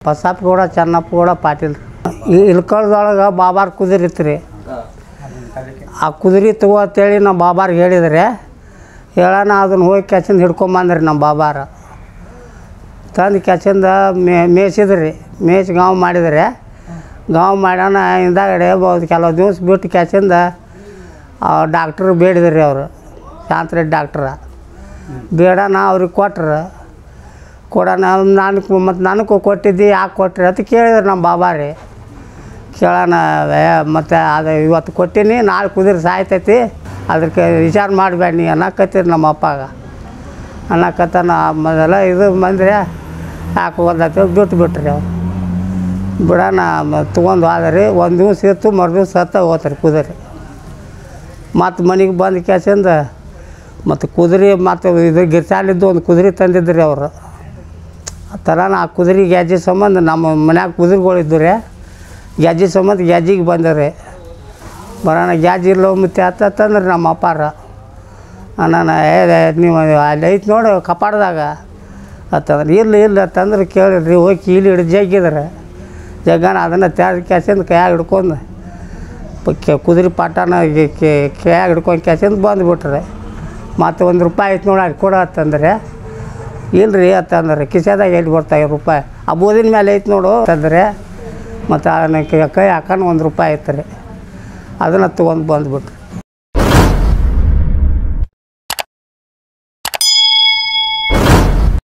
ಬಸಪ್ಪಗೌಡ ಚೆನ್ನಪ್ಪಗೌಡ ಪಾಟೀಲ್ ಈ ಇಲ್ಕಳದೊಳಗೆ ಬಾಬಾರ್ ಕುದುರೆ ಇತ್ತು ರೀ ಆ ಕುದುರೆ ತಗೋ ಅಂತೇಳಿ ನಮ್ಮ ಬಾಬಾರ್ಗೆ ಹೇಳಿದರೆ ಹೇಳೋಣ ಅದನ್ನು ಹೋಗಿ ಕೆಚಿಂದ ಹಿಡ್ಕೊಂಬಂದ್ರಿ ನಮ್ಮ ಬಾಬಾರ ತಂದು ಕೆಚಿಂದ ಮೇ ಮೇಯ್ಸಿದ್ರಿ ಮೇಯ್ಸಿ ಗಾಂವ್ ಮಾಡಿದರೆ ಗಾಂವ್ ಮಾಡೋಣ ಹಿಂದಾಗಡೆ ಒಂದು ಕೆಲವು ದಿವಸ ಬಿಟ್ಟು ಕೆಚಿಂದ ಡಾಕ್ಟ್ರು ಬೇಡಿದ್ರಿ ಅವರು ಶಾಂತರೆಡ್ಡಿ ಡಾಕ್ಟ್ರ ಬೇಡಣ ಅವ್ರಿಗೆ ಕೊಟ್ರು ಕೊಡೋಣ ನಾನು ಮತ್ತು ನನಗೂ ಕೊಟ್ಟಿದ್ದಿ ಯಾಕೆ ಕೊಟ್ರಿ ಅಂತ ಕೇಳಿದ್ರು ನಮ್ಮ ಬಾಬಾ ರೀ ಕೇಳೋಣ ಮತ್ತು ಅದು ಇವತ್ತು ಕೊಟ್ಟೀನಿ ನಾಳೆ ಕುದುರೆ ಸಾಯ್ತೈತಿ ಅದಕ್ಕೆ ವಿಚಾರ ಮಾಡಬೇಡ ನೀ ಅನ್ನಕತ್ತೀರಿ ನಮ್ಮ ಅಪ್ಪಾಗ ಅನ್ನಕತ್ತಾನ ಮೊದಲ ಇದು ಬಂದರೆ ಯಾಕೆ ಓದತ್ತೆ ಬಿಟ್ಟು ಬಿಟ್ರಿ ಅವ್ರು ಬಿಡೋಣ ತೊಗೊಂಡು ಹೋದ್ರಿ ಒಂದು ದಿವ್ಸ ಇತ್ತು ಮರು ದಿವ್ಸ ಸತ್ತ ಹೋತ್ರಿ ಕುದುರೆ ಮತ್ತು ಮನೆಗೆ ಬಂದು ಕೆಸಿಂದ ಮತ್ತು ಕುದುರೆ ಮತ್ತು ಇದು ಗಿರ್ಚಾಲಿದ್ದು ಒಂದು ಕುದುರೆ ತಂದಿದ್ರಿ ಅವರು ಆ ಥರ ಆ ಕುದುರೆ ಗೆಜ್ಜೆ ಸಂಬಂಧ ನಮ್ಮ ಮನ್ಯಾಗ ಕುದುರೆಗಳಿದ್ದು ರೀ ಗೆಜ್ಜೆ ಸಂಬಂಧ ಗೆಜ್ಜಿಗೆ ಬಂದರಿ ಬರೋಣ ಗೆಜ್ಜೆ ಇಲ್ಲೋ ಮತ್ತೆ ಅತ್ತಂದ್ರೆ ನಮ್ಮ ಅಪ್ಪಾರ ನಾನು ಏ ನೀವು ಅಲ್ಲಿ ಐತೆ ನೋಡು ಕಪಾಡ್ದಾಗ ಅಂತಂದ್ರೆ ಇಲ್ಲ ಇಲ್ಲ ಅಂತಂದ್ರೆ ಕೇಳಿರಿ ಹೋಗಿ ಕೀಲಿ ಹಿಡಿದು ಜಗ್ಗಿದ್ರೆ ಜಗ್ಗನ ಅದನ್ನು ತೆಗೆದು ಕೆಸಿಂದ ಕೈಯಾಗ ಹಿಡ್ಕೊಂಡು ಕೆ ಕುದುರೆ ಪಾಟನ ಕೈಯಾಗ ಹಿಡ್ಕೊಂಡು ಕೆಸಿಂದ ಬಂದುಬಿಟ್ರೆ ಮತ್ತು ಒಂದು ರೂಪಾಯಿ ಐತೆ ನೋಡಿ ಅದು ಕೊಡು ಅಂತಂದ್ರೆ ಇಲ್ರಿ ಅಂತಂದ್ರೆ ಕಿಸೆದಾಗ ಎಲ್ಲಿ ಬರ್ತಾವೆ ರೂಪಾಯಿ ಆ ಬೋದಿನ ಮೇಲೆ ಐತೆ ನೋಡು ಅಂತಂದ್ರೆ ಮತ್ತು ಅದನ್ನ ಕೈ ಕೈ ಹಾಕೊಂಡು ಒಂದು ರೂಪಾಯಿ ಐತೆ ರೀ ಅದನ್ನು ತೊಗೊಂಡು ಬಂದುಬಿಟ್ರು